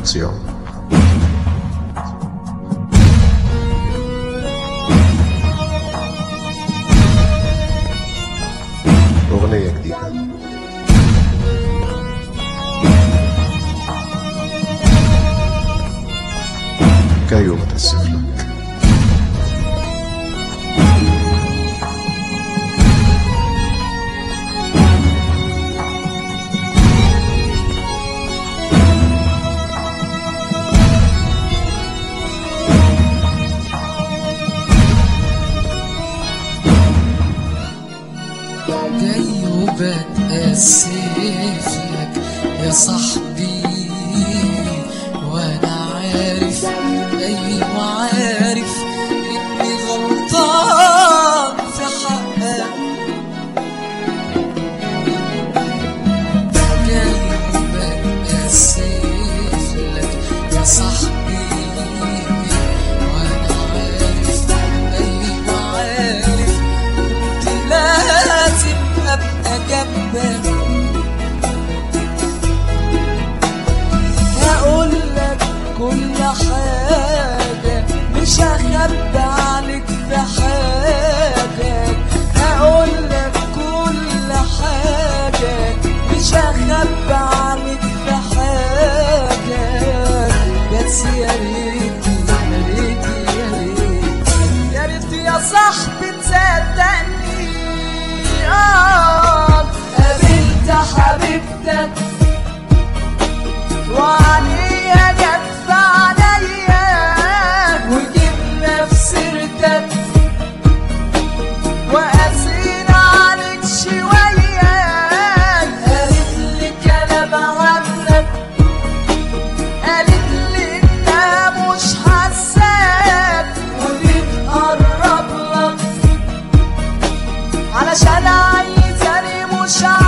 Producción. أغنية جديدة كايو بتأسف لك جاي وبتأسف لك يا صاحبي وانا عارف ايوه عارف اني غلطان في حقك جاي وبتأسف لك يا صاحبي وانا عارف ايوه عارف كنت لازم ابقى جنبك هقول لك كل حاجة مش هخبي عليك في حاجة هقول لك كل حاجة مش هخبي عليك في حاجة بس يا ريت يا ريت يا ريت يا ريت يا صاحبي تصدقني اه قابلت حبيبتك وعليا جت في عليا وجبنا في سيرتك وقاسينا عليك شوية قالت لي كلام عنك قالت لي انت مش حساك وبتقرب لك علشان عايزاني مش عايزك